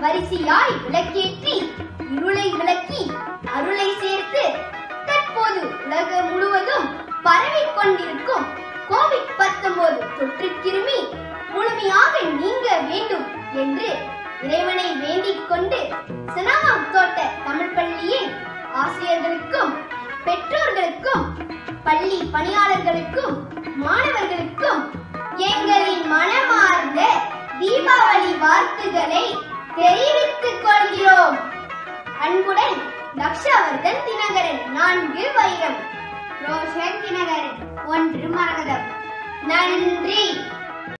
வரிசையாய் விளக்கேற்றி இருளை விளக்கி அருளை சேர்த்து தற்போது உலகம் முழுவதும் பரவிக் கொண்டிருக்கும் கோவிட் 19 தொற்று கிருமி முழுமையாக நீங்க வேண்டும் என்று இறைவனை வேண்டிக் கொண்டு சினமாம் தோட்ட தமிழ் பள்ளியின் ஆசிரியர்களுக்கும் பெற்றோர்களுக்கும் பள்ளி பணியாளர்களுக்கும் மாணவர்களுக்கும் எங்களின் மனமார்ந்த தீபாவளி வாழ்த்துக்களை தெரிவித்துக் கொள்கிறோம் அன்புடன் லக்ஷாவர்தன் தினகரன் நான்கு வைரம் ரோஷன் தினகரன் ஒன்று மரகதம்